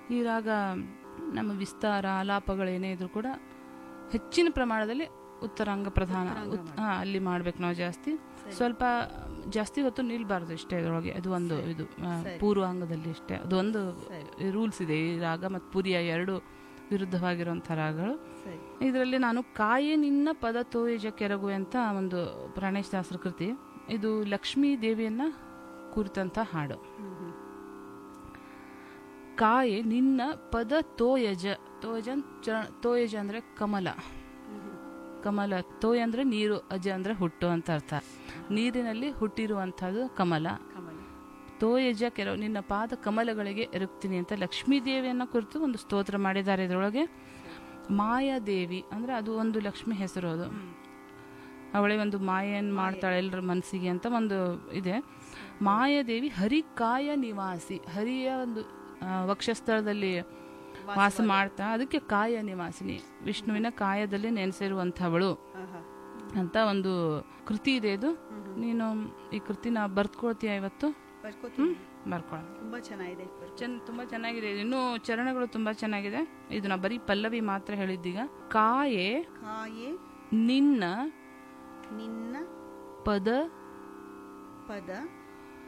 ಈ ರಾಗ ನಮ್ಮ ವಿಸ್ತಾರ ಆಲಾಪಗಳೇನೇ ಇದ್ರೂ ಕೂಡ ಹೆಚ್ಚಿನ ಪ್ರಮಾಣದಲ್ಲಿ ಉತ್ತರಾಂಗ ಪ್ರಧಾನ ಉತ್- ಹಾ ಅಲ್ಲಿ ಮಾಡ್ಬೇಕು ನಾವು ಜಾಸ್ತಿ ಸ್ವಲ್ಪ ಜಾಸ್ತಿ ಹೊತ್ತು ನಿಲ್ಬಾರ್ದು ಇಷ್ಟೇ ಇದರೊಳಗೆ ಅದು ಒಂದು ಇದು ಆ, ಪೂರ್ವಾಂಗದಲ್ಲಿ ಅಷ್ಟೇ ಅದು ಒಂದು ರೂಲ್ಸ್ ಇದೆ ಈ ರಾಗ ಮತ್ತು ಪುರಿಯ ಎರಡು ವಿರುದ್ಧವಾಗಿರುವಂಥ ರಾಗಗಳು ಸರಿ ಇದರಲ್ಲಿ ನಾನು ಕಾಯೆ ನಿನ್ನ ಪದ ತೋಯಜ ಕೆರಗು ಅಂತ ಒಂದು ಪ್ರಾಣೇಶ್ ದಾಸರ ಕೃತಿ ಇದು ಲಕ್ಷ್ಮೀ ದೇವಿಯನ್ನ ಕುರಿತಂತ ಹಾಡು ಕಾಯೆ ನಿನ್ನ ಪದ ತೋಯಜ ತೋಯಜ ಚ- ತೋಯಜ ಅಂದ್ರೆ ಕಮಲ ಕಮಲ ತೋಯ ಅಂದ್ರೆ ನೀರು ಅಜ ಅಂದ್ರೆ ಹುಟ್ಟು ಅಂತ ಅರ್ಥ ನೀರಿನಲ್ಲಿ ಹುಟ್ಟಿರುವಂತಹದ್ದು ಕಮಲ ಕಮಲ ತೋಯಜ ಕೆಲವು ನಿನ್ನ ಪಾದ ಕಮಲಗಳಿಗೆ ಎರಗ್ತೀನಿ ಅಂತ ಲಕ್ಷ್ಮೀ ದೇವಿಯನ್ನ ಕುರಿತು ಒಂದು ಸ್ತೋತ್ರ ಮಾಡಿದ್ದಾರೆ ಇದರೊಳಗೆ ಮಾಯಾದೇವಿ ಅಂದ್ರೆ ಅದು ಒಂದು ಲಕ್ಷ್ಮಿ ಹೆಸರು ಅದು ಅವಳೆ ಒಂದು ಮಾಯನ್ ಮಾಡ್ತಾಳೆ ಎಲ್ಲರ ಮನಸ್ಸಿಗೆ ಅಂತ ಒಂದು ಇದೆ ಮಾಯಾದೇವಿ ಹರಿಕಾಯ ನಿವಾಸಿ ಹರಿಯ ಒಂದು ಆ, ವಕ್ಷಸ್ಥಳದಲ್ಲಿ ವಾಸ ಮಾಡ್ತಾ ಅದಕ್ಕೆ ಕಾಯ ನಿವಾಸಿನಿ ವಿಷ್ಣುವಿನ ಕಾಯದಲ್ಲಿ ನೆನೆಸಿರುವಂಥವಳು ಆಹಾ. ಅಂತ ಒಂದು ಕೃತಿ ಇದೆ ಇದು ನೀನು ಈ ಕೃತಿನ ಬರ್ದ್ಕೊಳ್ತೀಯ ಇವತ್ತು ಬರ್ಕೋತೀನಿ ಬರ್ಕೊಳ್ಳ ತುಂಬಾ ಚೆನ್ನಾಗಿದೆ ಬರ್ಕೊ- ಚೆನ್ನ ತುಂಬಾ ಚೆನ್ನಾಗಿದೆ ಇನ್ನು ಚರಣಗಳು ತುಂಬಾ ಚೆನ್ನಾಗಿದೆ ಇದು ನಾ ಬರೀ ಪಲ್ಲವಿ ಮಾತ್ರ ಹೇಳಿದ್ದೀಗ ಕಾಯೆ ಕಾಯೆ ನಿನ್ನ ನಿನ್ನ ಪದ ಪದ